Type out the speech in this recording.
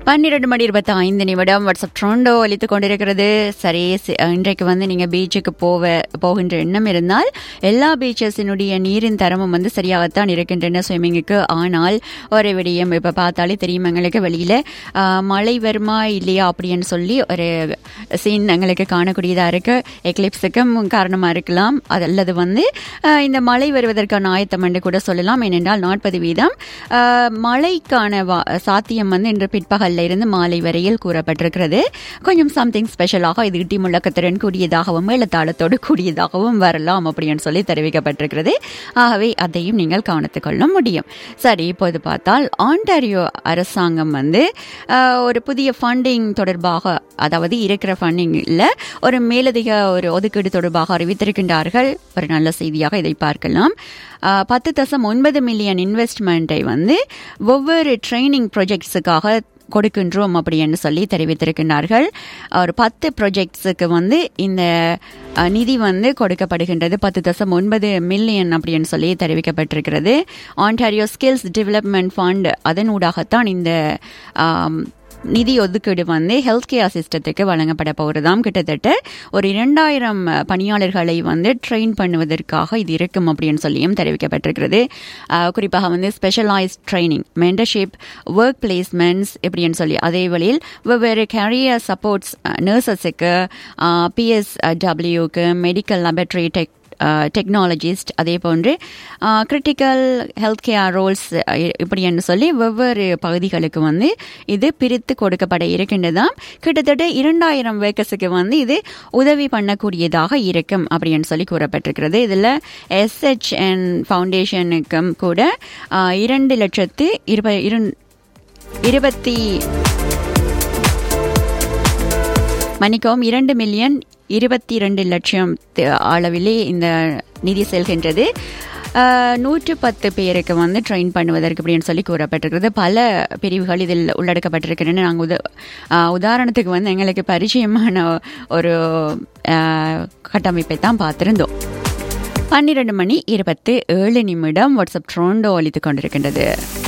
பன்னிரண்டு மணி இருபத்தி ஐந்து நிமிடம் வாட்ஸ்அப் ட்ரோண்டோ அளித்துக் கொண்டிருக்கிறது சரி சி- இன்றைக்கு வந்து நீங்க பீச்சுக்கு போவ போகின்ற எண்ணம் இருந்தால் எல்லா பீச்சஸினுடைய நீரின் தரமும் வந்து சரியாகத்தான் இருக்கின்றன ஸ்விம்மிங்குக்கு ஆனால் ஒரு விடயம் இப்ப பார்த்தாலே தெரியும் எங்களுக்கு வெளியில ஆ, மழை வருமா இல்லையா அப்படின்னு சொல்லி ஒரு சீன் எங்களுக்கு காணக்கூடியதா இருக்கு எக்லிப்ஸுக்கும் காரணமா இருக்கலாம் அது அல்லது வந்து ஆ, இந்த மழை வருவதற்கான ஆயத்தம் என்று கூட சொல்லலாம் ஏனென்றால் நாற்பது வீதம் ஆ, மழைக்கான வா- சாத்தியம் வந்து இன்று பிற்பகல்ல இருந்து மாலை வரையில் கூறப்பட்டிருக்கிறது கொஞ்சம் சம்திங் ஸ்பெஷலாக இது இட்டி முழக்கத்துடன் கூடியதாகவும் மேலத்தாளத்தோடு கூடியதாகவும் வரலாம் அப்படின்னு சொல்லி தெரிவிக்கப்பட்டிருக்கிறது ஆகவே அதையும் நீங்கள் கவனித்துக் கொள்ள முடியும் சரி இப்போது பார்த்தால் ஆண்டாரியோ அரசாங்கம் வந்து ஆஹ், ஒரு புதிய ஃபண்டிங் தொடர்பாக அதாவது இருக்கிற ஃபண்டிங்கில் ஒரு மேலதிக ஒரு ஒதுக்கீடு தொடர்பாக அறிவித்திருக்கின்றார்கள் ஒரு நல்ல செய்தியாக இதை பார்க்கலாம் ஆஹ், பத்து தசம் ஒன்பது மில்லியன் இன்வெஸ்ட்மெண்ட்டை வந்து ஒவ்வொரு ட்ரைனிங் ப்ராஜெக்ட்ஸுக்காக கொடுக்கின்றோம் அப்படின்னு சொல்லி தெரிவித்திருக்கின்றார்கள் ஒரு பத்து ப்ராஜெக்ட்ஸுக்கு வந்து இந்த அஹ், நிதி வந்து கொடுக்கப்படுகின்றது பத்து தசம் ஒன்பது மில்லியன் அப்படின்னு சொல்லி தெரிவிக்கப்பட்டிருக்கிறது ஆன்டாரியோ ஸ்கில்ஸ் டெவலப்மெண்ட் ஃபண்ட் அதன் ஊடாகத்தான் இந்த ஆம், நிதி ஒதுக்கீடு வந்து ஹெல்த் கேர் சிஸ்டத்துக்கு வழங்கப்பட போகிறதாம் கிட்டத்தட்ட ஒரு இரண்டாயிரம் பணியாளர்களை வந்து ட்ரெயின் பண்ணுவதற்காக இது இருக்கும் அப்படின்னு சொல்லியும் தெரிவிக்கப்பட்டிருக்கிறது ஆஹ் குறிப்பாக வந்து specialised training mentorship work placements இப்படின்னு சொல்லி அதே வழியில் வெவ்வேறு கேரியர் சப்போர்ட்ஸ் நர்சஸுக்கு பிஎஸ் டபிள்யூக்கு மெடிக்கல் லெபரட்டரி டெக் டெக்னாலஜிஸ்ட் அதே போன்று கிரிட்டிக்கல் ஹெல்த் கேர் ரோல்ஸ் இப்படி என்று சொல்லி வெவ்வேறு பகுதிகளுக்கு வந்து இது பிரித்து கொடுக்கப்பட இருக்கின்றதாம் கிட்டத்தட்ட இரண்டாயிரம் வேக்கஸுக்கு வந்து இது உதவி பண்ணக்கூடியதாக இருக்கும் அப்படின்னு சொல்லி கூறப்பட்டிருக்கிறது இதில் எஸ்ஹெச்என் ஃபவுண்டேஷனுக்கும் கூட ஆஹ், இரண்டு லட்சத்து இருப இரு- இருபத்தி மன்னிக்கவும் இரண்டு மில்லியன் இருபத்தி இரண்டு லட்சம் த- அளவிலே இந்த நிதி செல்கின்றது ஆஹ், நூற்று பத்து பேருக்கு வந்து ட்ரெயின் பண்ணுவதற்கு அப்படின்னு சொல்லி கூறப்பட்டிருக்கிறது பல பிரிவுகள் இதில் உள்ளடக்கப்பட்டிருக்கின்றன நாங்கள் உத ஆஹ், உதாரணத்துக்கு வந்து எங்களுக்கு பரிச்சயமான ஒரு ஆஹ், கட்டமைப்பை தான் பார்த்திருந்தோம் பன்னிரண்டு மணி இருபத்தி ஏழு நிமிடம் வாட்ஸ்அப் ட்ரோண்டோ ஒலித்துக் கொண்டிருக்கின்றது